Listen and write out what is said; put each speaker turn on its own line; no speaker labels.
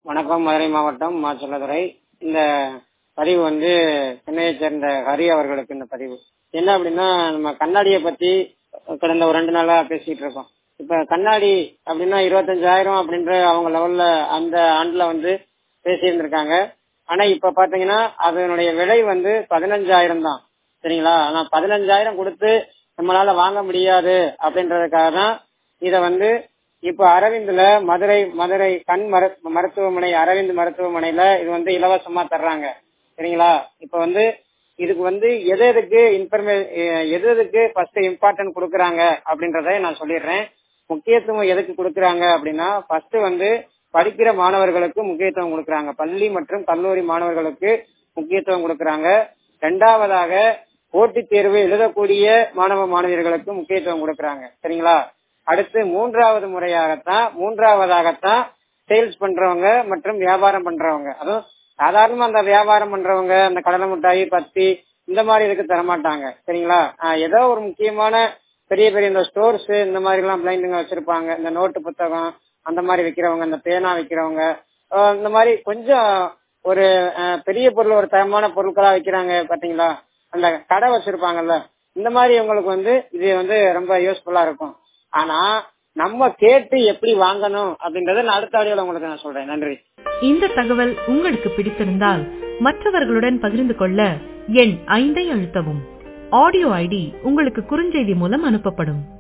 வணக்கம் மதுரை மாவட்டம் மா செல்லதுரை இந்த பதிவு வந்து சென்னையை சேர்ந்த ஹரி அவர்களுக்கு இந்த பதிவு என்ன அப்படின்னா நம்ம கண்ணாடியை பத்தி கடந்த ஒரு ரெண்டு நாளா பேசிட்டு இருக்கோம் இப்ப கண்ணாடி அப்படின்னா இருபத்தஞ்சாயிரம் அப்படின்ற அவங்க லெவல்ல அந்த ஆண்டுல வந்து பேசியிருந்திருக்காங்க ஆனா இப்ப பாத்தீங்கன்னா அதனுடைய விலை வந்து பதினஞ்சாயிரம் தான் சரிங்களா ஆனா பதினஞ்சாயிரம் கொடுத்து நம்மளால வாங்க முடியாது அப்படின்றதுக்காக தான் இத வந்து இப்ப அரவிந்த்ல மதுரை மதுரை கண் மரு மருத்துவமனை அரவிந்த் மருத்துவமனையில இது வந்து இலவசமா தர்றாங்க சரிங்களா இப்ப வந்து இதுக்கு வந்து எது எதுக்கு இன்ஃபர்மே எது எதுக்கு ஃபர்ஸ்ட் இம்பார்ட்டன்ட் கொடுக்கறாங்க அப்படின்றத நான் சொல்லிடுறேன் முக்கியத்துவம் எதுக்கு கொடுக்கறாங்க அப்படின்னா ஃபர்ஸ்ட் வந்து படிக்கிற மாணவர்களுக்கு முக்கியத்துவம் கொடுக்கறாங்க பள்ளி மற்றும் கல்லூரி மாணவர்களுக்கு முக்கியத்துவம் கொடுக்கறாங்க இரண்டாவதாக போட்டித் தேர்வு எழுதக்கூடிய மாணவ மாணவியர்களுக்கு முக்கியத்துவம் கொடுக்கறாங்க சரிங்களா அடுத்து மூன்றாவது முறையாகத்தான் மூன்றாவதாகத்தான் சேல்ஸ் பண்றவங்க மற்றும் வியாபாரம் பண்றவங்க அதுவும் சாதாரணமா அந்த வியாபாரம் பண்றவங்க அந்த கடலை மிட்டாய் பத்தி இந்த மாதிரி இதுக்கு தரமாட்டாங்க சரிங்களா ஏதோ ஒரு முக்கியமான பெரிய பெரிய இந்த ஸ்டோர்ஸ் இந்த மாதிரி எல்லாம் பிளைண்டுங்க வச்சிருப்பாங்க இந்த நோட்டு புத்தகம் அந்த மாதிரி விக்கிறவங்க இந்த பேனா விக்கிறவங்க இந்த மாதிரி கொஞ்சம் ஒரு பெரிய பொருள் ஒரு தரமான பொருட்களா விக்கிறாங்க பாத்தீங்களா அந்த கடை வச்சிருப்பாங்கல்ல இந்த மாதிரி உங்களுக்கு வந்து இது வந்து ரொம்ப யூஸ்ஃபுல்லா இருக்கும் ஆனா நம்ம கேட்டு எப்படி வாங்கணும் அப்படின்றத நான் அடுத்த ஆடியோல உங்களுக்கு நான் சொல்றேன் நன்றி
இந்த தகவல் உங்களுக்கு பிடித்திருந்தால் மற்றவர்களுடன் பகிர்ந்து கொள்ள எண் ஐந்தை அழுத்தவும் ஆடியோ ஐடி உங்களுக்கு குறுஞ்செய்தி மூலம் அனுப்பப்படும்